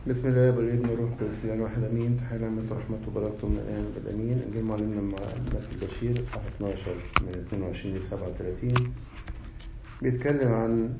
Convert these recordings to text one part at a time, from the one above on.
بسم الله والابن والروح القدس الله الواحد امين تحية نعمة ورحمة وبركاته من الان والامين انجيل معلمنا مع الملك البشير اصحاح 12 من 22 ل 37 بيتكلم عن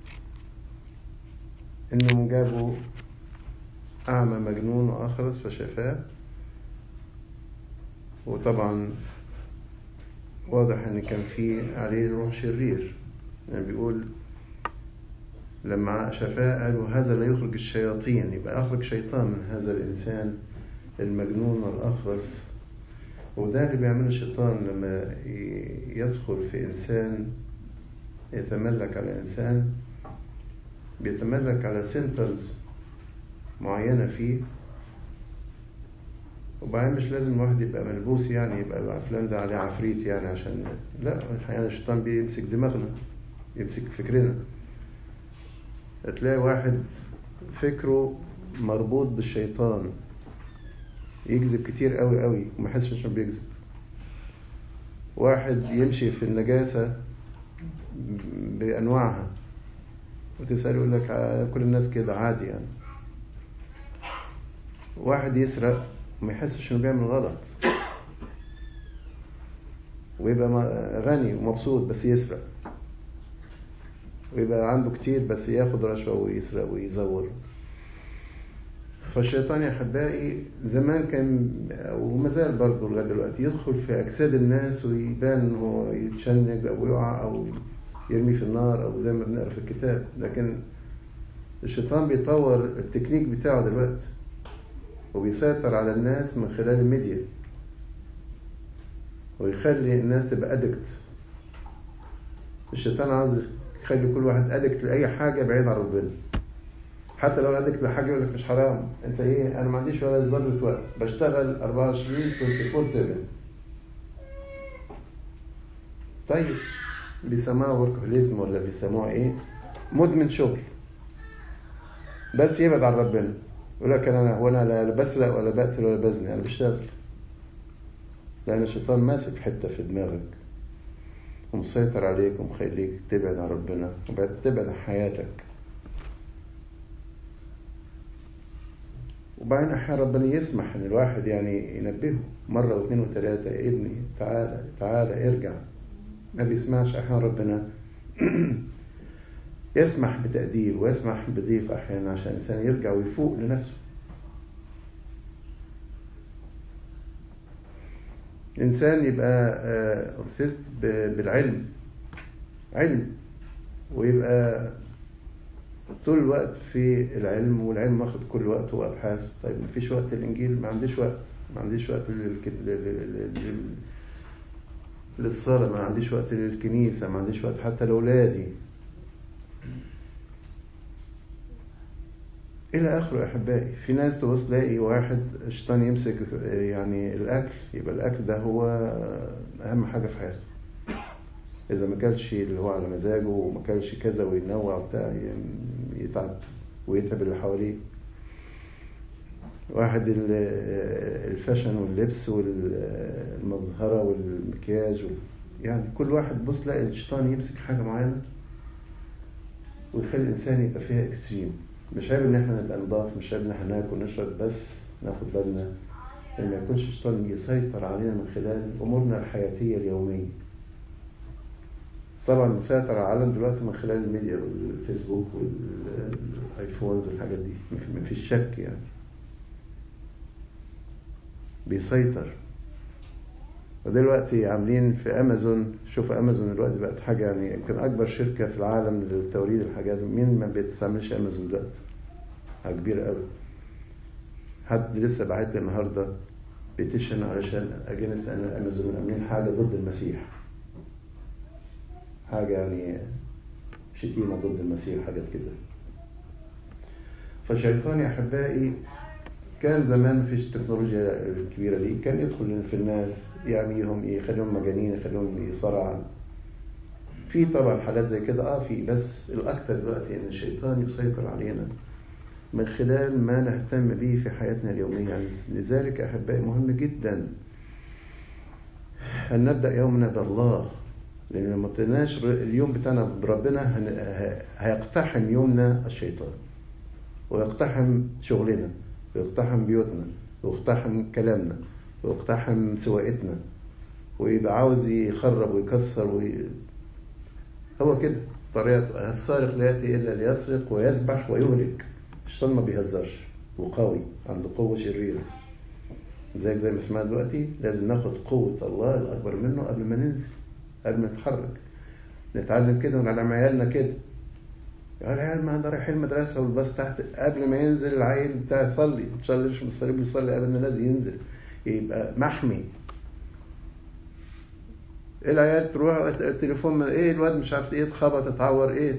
انهم جابوا اعمى مجنون واخرس فشفاه وطبعا واضح ان كان في عليه روح شرير يعني بيقول لما شفاه قالوا هذا لا يخرج الشياطين يبقى أخرج شيطان من هذا الإنسان المجنون والأخرس وده اللي بيعمله الشيطان لما يدخل في إنسان يتملك على إنسان بيتملك على سنترز معينة فيه وبعدين مش لازم الواحد يبقى ملبوس يعني يبقى فلان ده عليه عفريت يعني عشان لا الحقيقة الشيطان بيمسك دماغنا يمسك فكرنا تلاقي واحد فكره مربوط بالشيطان يكذب كتير قوي قوي وما يحسش انه بيكذب واحد يمشي في النجاسة بأنواعها وتسأل يقول لك كل الناس كده عادي يعني واحد يسرق وما يحسش انه بيعمل غلط ويبقى غني ومبسوط بس يسرق ويبقى عنده كتير بس ياخد رشوة ويسرق ويزور فالشيطان يا أحبائي زمان كان وما زال برضه لغاية دلوقتي يدخل في أجساد الناس ويبان إن هو يتشنج أو يقع أو يرمي في النار أو زي ما بنقرا في الكتاب لكن الشيطان بيطور التكنيك بتاعه دلوقتي وبيسيطر على الناس من خلال الميديا ويخلي الناس تبقى أدكت الشيطان عاوز يخلي كل واحد أدكت لأي حاجة بعيد عن ربنا حتى لو أدكت لحاجة يقول لك مش حرام أنت إيه أنا ما عنديش ولا ذرة وقت بشتغل 24 24 7 طيب بيسموها وركهوليزم ولا بيسموها إيه مدمن شغل بس يبعد عن ربنا يقول لك أنا وأنا لا بسرق ولا بقتل ولا بزني أنا بشتغل لأن الشيطان ماسك حتة في دماغك ومسيطر عليك ومخليك تبعد عن ربنا وتبعد عن حياتك وبعدين أحيانا ربنا يسمح إن الواحد يعني ينبهه مرة واثنين وثلاثة يا ابني تعالى تعالى ارجع ما بيسمعش أحيانا ربنا يسمح بتأديب ويسمح بضيق أحيانا عشان الإنسان يرجع ويفوق لنفسه إنسان يبقى أوبسيست بالعلم علم ويبقى طول الوقت في العلم والعلم واخد كل وقته وأبحاث طيب مفيش وقت للإنجيل ما عنديش وقت ما عنديش وقت للصلاة ما عنديش وقت للكنيسة ما عنديش وقت حتى لأولادي إلى آخره يا أحبائي في ناس تبص تلاقي واحد الشيطان يمسك يعني الأكل يبقى الأكل ده هو أهم حاجة في حياته إذا ما كلش اللي هو على مزاجه وما كلش كذا وينوع وبتاع يتعب ويتعب اللي حواليه واحد الفاشن واللبس والمظهرة والمكياج يعني كل واحد بص تلاقي الشيطان يمسك حاجة معينة ويخلي الإنسان يبقى فيها اكستريم مش عيب ان احنا نبقى نضاف مش عيب ان احنا ناكل ونشرب بس ناخد بالنا ان ما يكونش الشيطان يسيطر علينا من خلال امورنا الحياتيه اليوميه طبعا مسيطر على العالم دلوقتي من خلال الميديا والفيسبوك والايفونز والحاجات دي ما فيش شك يعني بيسيطر ودلوقتي عاملين في امازون شوف امازون دلوقتي بقت حاجه يعني يمكن اكبر شركه في العالم لتوريد الحاجات مين ما بيستعملش امازون دلوقتي حاجه كبيره قوي حد لسه بعت لي النهارده بيتيشن علشان اجنس ان امازون عاملين حاجه ضد المسيح حاجه يعني شتيمه ضد المسيح حاجات كده فالشيطان يا احبائي كان زمان مفيش التكنولوجيا الكبيرة دي كان يدخل في الناس يعميهم يخليهم مجانين يخليهم يصرع في طبعا حالات زي كده اه في بس الاكثر دلوقتي ان الشيطان يسيطر علينا من خلال ما نهتم به في حياتنا اليومية يعني لذلك أحبائي مهم جدا أن نبدأ يومنا بالله لأن لما ابتديناش اليوم بتاعنا بربنا هيقتحم يومنا الشيطان ويقتحم شغلنا ويقتحم بيوتنا ويقتحم كلامنا ويقتحم سواقتنا ويبقى عاوز يخرب ويكسر وي... هو كده طريقته السارق لا يأتي إلا ليسرق ويذبح ويهلك الشيطان ما بيهزرش وقوي عنده قوة شريرة زيك زي ما سمعنا دلوقتي لازم ناخد قوة الله الأكبر منه قبل ما ننزل قبل ما نتحرك نتعلم كده ونعلم عيالنا كده يا العيال ما ده رايح المدرسة والباص تحت قبل ما ينزل العيل بتاع يصلي ما يصليش مش صليب يصلي قبل ما لازم ينزل يبقى محمي العيال تروح التليفون ايه الواد مش عارف ايه اتخبط اتعور ايه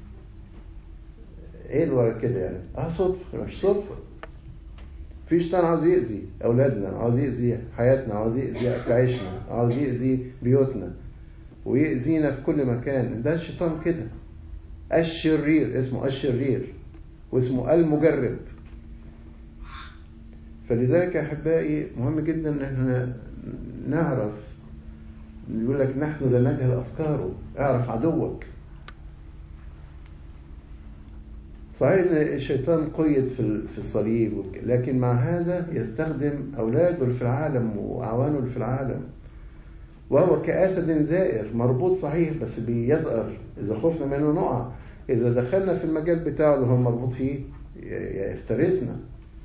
ايه الورا كده يعني اه صدفة مش صدفة في شيطان عاوز يأذي أولادنا عاوز يأذي حياتنا عاوز يأذي أكل عيشنا عاوز يأذي بيوتنا ويأذينا في كل مكان ده الشيطان كده الشرير اسمه الشرير واسمه المجرب فلذلك يا أحبائي مهم جدا أن احنا نعرف يقول لك نحن لا نجهل أفكاره اعرف عدوك صحيح ان الشيطان قيد في الصليب لكن مع هذا يستخدم اولاده في العالم واعوانه في العالم وهو كاسد زائر مربوط صحيح بس بيزأر اذا خفنا منه نقع اذا دخلنا في المجال بتاعه اللي هو مربوط فيه يفترسنا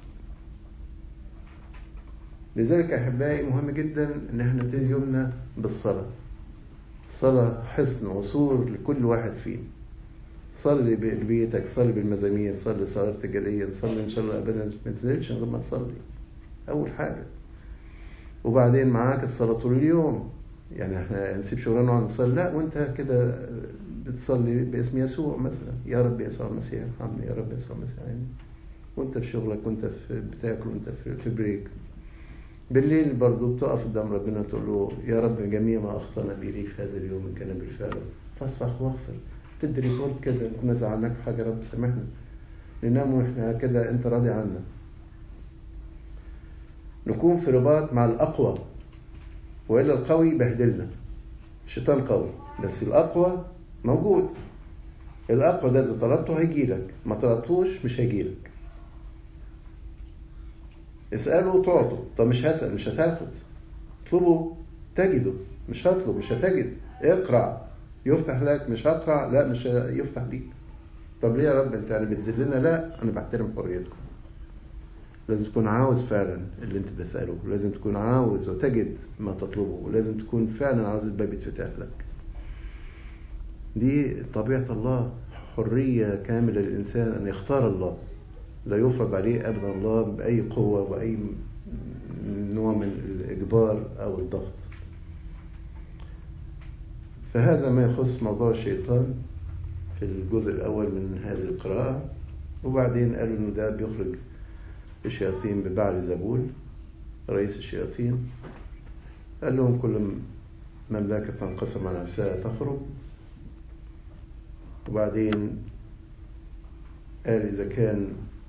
لذلك احبائي مهم جدا ان احنا نبتدي يومنا بالصلاه الصلاه حصن وسور لكل واحد فينا صلي ببيتك صلي بالمزامير صلي صلاة تجارية صلي إن شاء الله أبدا ما تنزلش غير ما تصلي أول حاجة وبعدين معاك الصلاة طول اليوم يعني احنا نسيب شغلنا ونقعد نصلي لا وانت كده بتصلي باسم يسوع مثلا يا رب يسوع المسيح ارحمني يا رب يسوع المسيح يعني وانت في شغلك وانت في بتاكل وانت في, في بريك بالليل برضو بتقف قدام ربنا تقول له يا رب جميع ما اخطانا به ليك في هذا اليوم ان كان بالفعل فاصفح واغفر تدي ريبورت كده كنا زعلناك في حاجة رب سامحنا ننام واحنا كده انت راضي عنا نكون في رباط مع الأقوى وإلا القوي بهدلنا الشيطان قوي بس الأقوى موجود الأقوى ده إذا طلبته هيجيلك ما طلبتوش مش هيجيلك اسأله وتعطه طب مش هسأل مش هتاخد اطلبه تجده مش هطلب مش هتجد اقرأ يفتح لك مش هقرع لا مش يفتح ليك طب ليه يا رب انت يعني بتذلنا لا انا بحترم حريتكم لازم تكون عاوز فعلا اللي انت بتسأله لازم تكون عاوز وتجد ما تطلبه ولازم تكون فعلا عاوز الباب يتفتح لك دي طبيعة الله حرية كاملة للإنسان أن يختار الله لا يفرض عليه أبدا الله بأي قوة وأي نوع من الإجبار أو الضغط فهذا ما يخص موضوع الشيطان في الجزء الأول من هذه القراءة وبعدين قالوا إنه ده بيخرج الشياطين ببعل زبول رئيس الشياطين قال لهم كل مملكة تنقسم على نفسها تخرج وبعدين قال إذا كان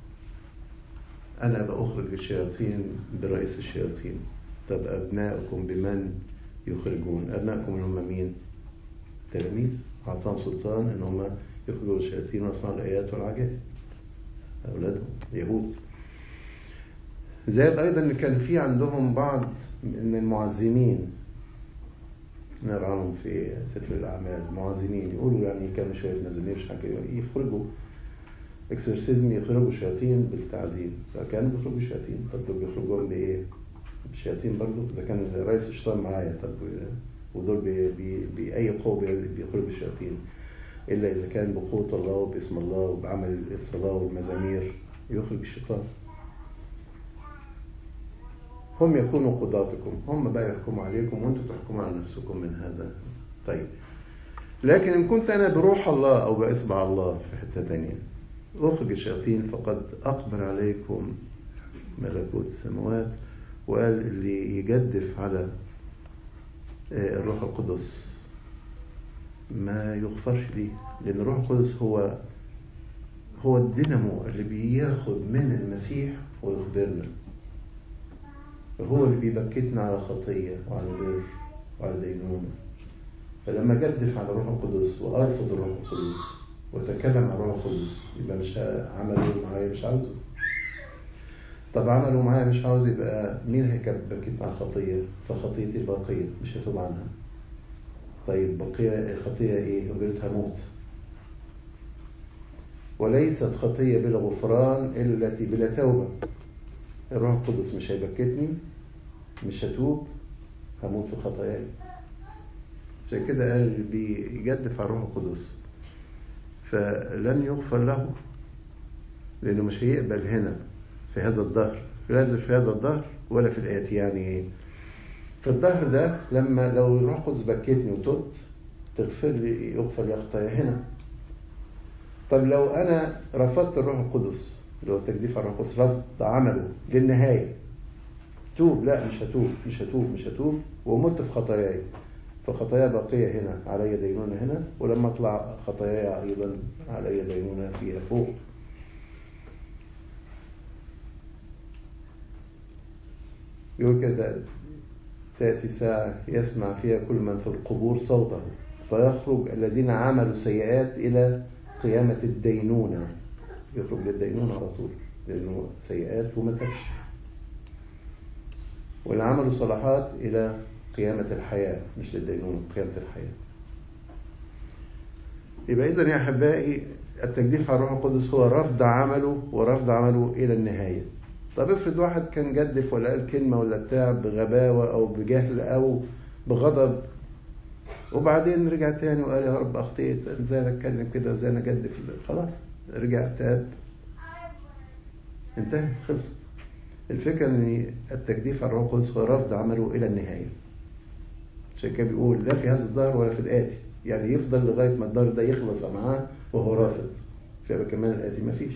أنا بأخرج الشياطين برئيس الشياطين طب أبنائكم بمن يخرجون أبنائكم اللي هم مين؟ تلاميذ أعطاهم سلطان إن هم يخرجوا الشياطين ويصنعوا الآيات والعجائب أولادهم يهود زائد أيضا إن كان في عندهم بعض من المعزمين نرى عنهم في سفر الأعمال معزمين يقولوا يعني كانوا شوية مزامير مش حاجة يخرجوا اكسرسيزم يخرجوا الشياطين بالتعذيب فكانوا بيخرجوا الشياطين طب دول بيخرجوهم بإيه؟ الشياطين برضه إذا كان رئيس الشيطان معايا طب ودول بأي قوة بيخرجوا الشياطين إلا إذا كان بقوة الله وباسم الله وبعمل الصلاة والمزامير يخرج الشيطان هم يكونوا قضاتكم هم بقى يحكموا عليكم وانتم تحكموا على نفسكم من هذا طيب لكن إن كنت أنا بروح الله أو بإصبع الله في حتة تانية أخرج الشياطين فقد أقبل عليكم ملكوت السماوات وقال اللي يجدف على الروح القدس ما يغفرش ليه لأن الروح القدس هو هو الدينامو اللي بياخد من المسيح ويخبرنا هو اللي بيبكتنا على خطية وعلى بر وعلى دينونة فلما جدف على الروح القدس وأرفض الروح القدس وتكلم عن الروح القدس يبقى مش عمله معايا مش عاوزه طب عمله معايا مش عاوز يبقى مين هيكبكت عن خطية فخطيتي باقية مش هتوب عنها طيب بقية الخطية ايه أجرتها موت وليست خطية بلا غفران إلا التي بلا توبة الروح القدس مش هيبكتني مش هتوب هموت في خطاياي عشان كده قال بيجدف على الروح القدس فلن يغفر له لأنه مش هيقبل هنا في هذا الظهر لازم في هذا الظهر ولا في الآتي يعني في الظهر ده لما لو الروح القدس بكتني وتبت تغفر لي يغفر لي خطايا هنا طب لو أنا رفضت الروح القدس اللي هو التجديف على الروح القدس رفض عمله للنهاية توب لا مش هتوب مش هتوب مش هتوب ومت في خطاياي فخطايا باقية هنا علي دينونة هنا ولما اطلع خطاياي أيضا علي دينونة فيها فوق يقول كده تأتي ساعة يسمع فيها كل من في القبور صوته فيخرج الذين عملوا سيئات إلى قيامة الدينونة يخرج للدينونة على طول لأنه سيئات وما تبش واللي عملوا صلاحات إلى قيامة الحياة مش للدينونة قيامة الحياة يبقى إذا يا أحبائي التجديف على الروح القدس هو رفض عمله ورفض عمله إلى النهاية طب افرض واحد كان جدف ولا قال كلمة ولا بتاع بغباوة أو بجهل أو بغضب وبعدين رجع تاني وقال يا رب أخطيت ازاي أنا أتكلم كده ازاي أنا أجدف خلاص رجع تاب انتهى خلصت الفكرة ان التجديف على الروح القدس هو رفض عمله إلى النهاية عشان كده بيقول لا في هذا الدهر ولا في الآتي يعني يفضل لغاية ما الدهر ده يخلص معاه وهو رافض فيبقى كمان الآتي مفيش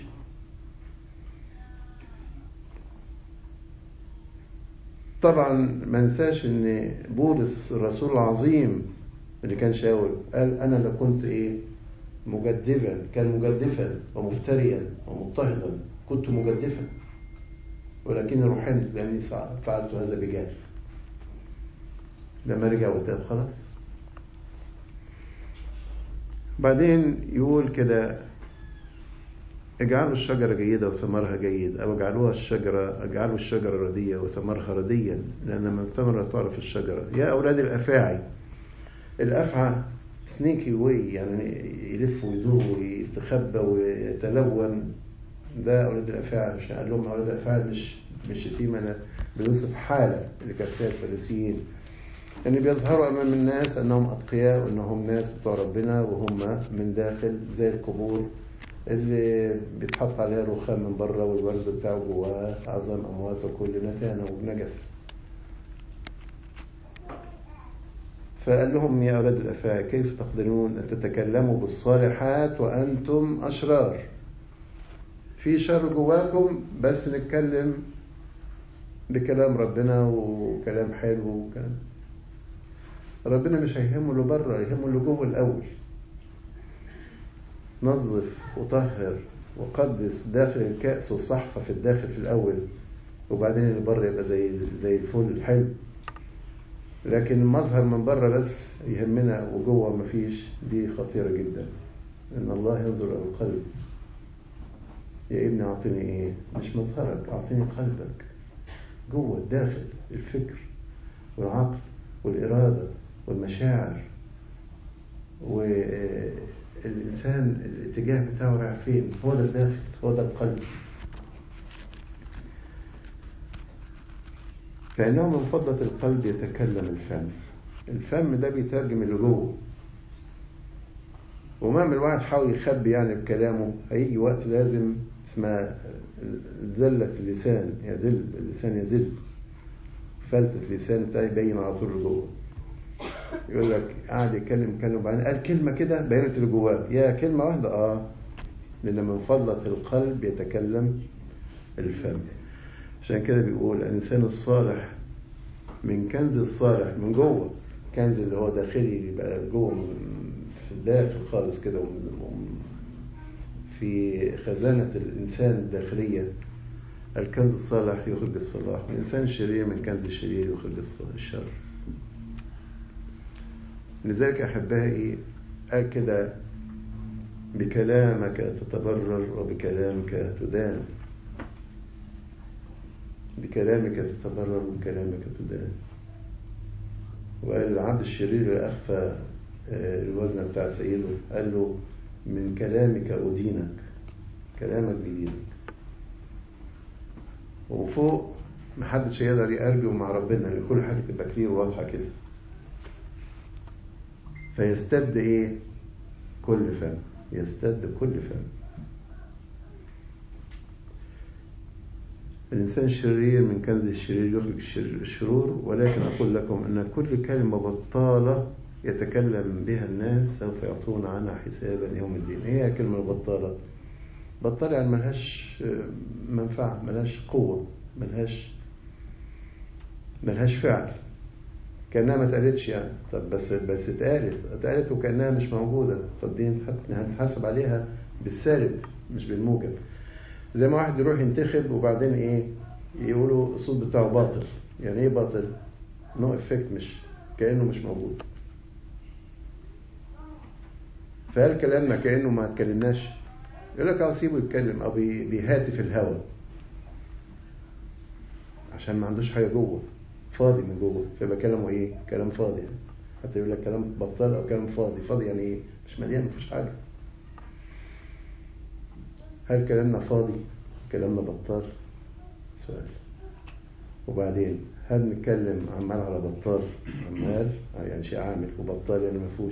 طبعا ما ننساش ان بولس الرسول العظيم اللي كان شاول قال انا اللي كنت ايه مجدفا كان مجدفا ومفتريا ومضطهدا كنت مجدفا ولكني رحمت لاني فعلت هذا بجهل لما رجع وتاب خلاص بعدين يقول كده اجعلوا الشجرة جيدة وثمرها جيد أو اجعلوها الشجرة اجعلوا الشجرة ردية وثمرها رديا لأن من ثمر تعرف الشجرة يا أولاد الأفاعي الأفعى سنيكي وي يعني يلف ويدور ويستخبى ويتلون ده أولاد الأفاعي مش قال لهم أولاد الأفاعي مش مش شتيمة أنا بيوصف حالة اللي كانت فيها الفارسيين أن يعني بيظهروا أمام الناس أنهم أتقياء وأنهم ناس بتوع ربنا وهم من داخل زي القبور اللي بيتحط عليها رخام من بره والورد بتاعه جواه أعظم أموات وكل نتانة ونجس فقال لهم يا أولاد الأفاعي كيف تقدرون أن تتكلموا بالصالحات وأنتم أشرار في شر جواكم بس نتكلم بكلام ربنا وكلام حلو وكلام ربنا مش هيهمه اللي بره يهمه اللي جوه الأول نظف وطهر وقدس داخل الكأس والصحفة في الداخل في الأول وبعدين اللي بره يبقى زي زي الفل الحلو لكن المظهر من بره بس يهمنا وجوه مفيش دي خطيرة جدا إن الله ينظر إلى القلب يا ابني أعطيني إيه مش مظهرك أعطيني قلبك جوه الداخل الفكر والعقل والإرادة والمشاعر والإنسان الاتجاه بتاعه رايح فين هو ده الداخل هو ده القلب فإنه من فضلة القلب يتكلم الفم الفم ده بيترجم اللي جوه ومهما الواحد حاول يخبي يعني بكلامه هيجي وقت لازم اسمها زلة اللسان يذل اللسان يذل فلتة اللسان بتاعي يبين على طول اللي جوه يقول لك قاعد يتكلم يتكلم وبعدين قال كلمة كده بينت اللي جواه يا كلمة واحدة اه لأن من فضلة القلب يتكلم الفم عشان كده بيقول الإنسان الصالح من كنز الصالح من جوه كنز اللي هو داخلي يبقى جوه في الداخل خالص كده في خزانة الإنسان الداخلية الكنز الصالح يخرج الصلاح والإنسان الشرير من كنز الشرير يخرج الشر لذلك أحبائي قال كده بكلامك تتبرر وبكلامك تدان بكلامك تتبرر وبكلامك تدان وقال العبد الشرير اللي أخفى الوزن بتاع سيده قال له من كلامك أدينك كلامك بيدينك وفوق محدش يقدر يأرجو مع ربنا لأن كل حاجة تبقى كلير واضحة كده فيستد إيه؟ كل فم يستد كل فم الإنسان الشرير من كنز الشرير يخرج الشرور ولكن أقول لكم أن كل كلمة بطالة يتكلم بها الناس سوف يعطون عنها حسابا يوم الدين إيه هي كلمة بطالة بطالة يعني ملهاش منفعة ملهاش قوة ملهاش ملهاش فعل كأنها ما اتقالتش يعني طب بس بس اتقالت اتقالت وكأنها مش موجودة طب دي هنتحاسب عليها بالسالب مش بالموجب زي ما واحد يروح ينتخب وبعدين ايه يقولوا الصوت بتاعه باطل يعني ايه باطل نو افكت مش كأنه مش موجود فقال كلامنا كأنه ما اتكلمناش يقول لك اه سيبه يتكلم او بيهاتف الهوى عشان ما عندوش حاجة جوه فاضي من جوه فيبقى كلامه ايه كلام فاضي يعني. حتى يقول لك كلام بطال او كلام فاضي فاضي يعني ايه مش مليان مفيش حاجة هل كلامنا فاضي كلامنا بطال سؤال وبعدين هل نتكلم عمال على بطال عمال يعني شيء عامل وبطال يعني مفهوش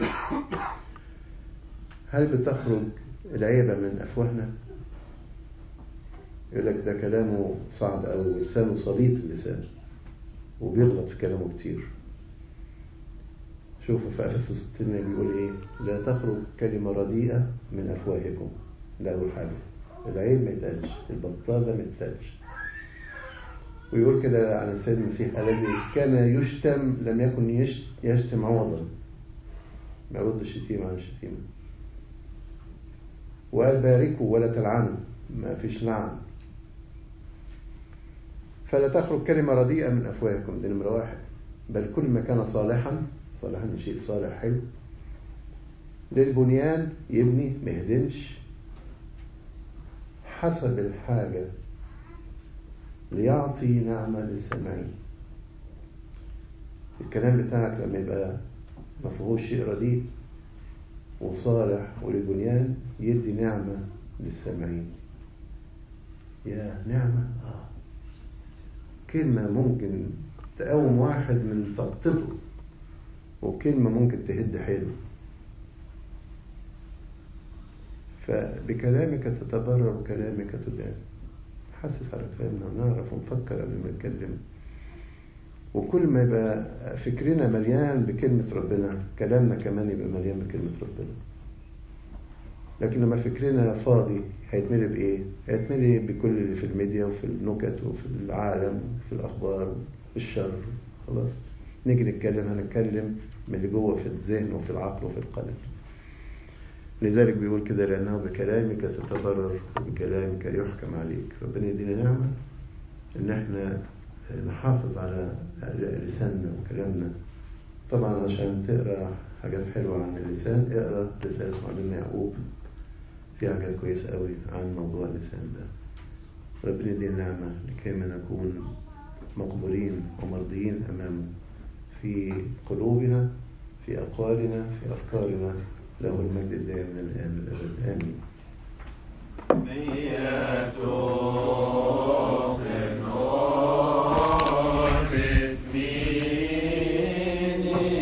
هل بتخرج العيبة من أفواهنا يقول لك ده كلامه صعب أو لسانه صليط اللسان وبيغلط في كلامه كتير شوفوا في أفسس 60 بيقول إيه لا تخرج كلمة رديئة من أفواهكم ده أول حاجة العيب ما يتقالش البطال ده ما يتقالش ويقول كده عن السيد المسيح الذي كان يشتم لم يكن يشتم عوضا ما يرد الشتيمة عن الشتيمة وقال باركوا ولا تلعنوا ما فيش لعن فلا تخرج كلمة رديئة من أفواهكم دي نمرة واحد بل كل ما كان صالحا صالحا شيء صالح حلو للبنيان يبني ما يهدمش حسب الحاجة ليعطي نعمة للسامعين الكلام بتاعك لما يبقى ما فيهوش شيء رديء وصالح وللبنيان يدي نعمة للسامعين يا نعمة آه. كلمة ممكن تقوم واحد من سقطته وكلمة ممكن تهد حلو فبكلامك تتبرر وكلامك تدان حاسس على كلامنا ونعرف ونفكر قبل ما نتكلم وكل ما يبقى فكرنا مليان بكلمة ربنا كلامنا كمان يبقى مليان بكلمة ربنا لكن لما فكرنا فاضي هيتملي بإيه؟ هيتملي بكل اللي في الميديا وفي النكت وفي العالم وفي الأخبار وفي الشر خلاص نيجي نتكلم هنتكلم من اللي جوه في الذهن وفي العقل وفي القلب لذلك بيقول كده لأنه بكلامك تتبرر وبكلامك يحكم عليك ربنا يدينا نعمة إن احنا نحافظ على لساننا وكلامنا طبعا عشان تقرا حاجات حلوة عن اللسان اقرا رسالة معلمنا يعقوب فيها حاجات كويسة قوي عن موضوع اللسان ده ربنا يدينا نعمة لكي ما نكون مقبولين ومرضيين أمامه في قلوبنا في أقوالنا في أفكارنا له المجد الدائم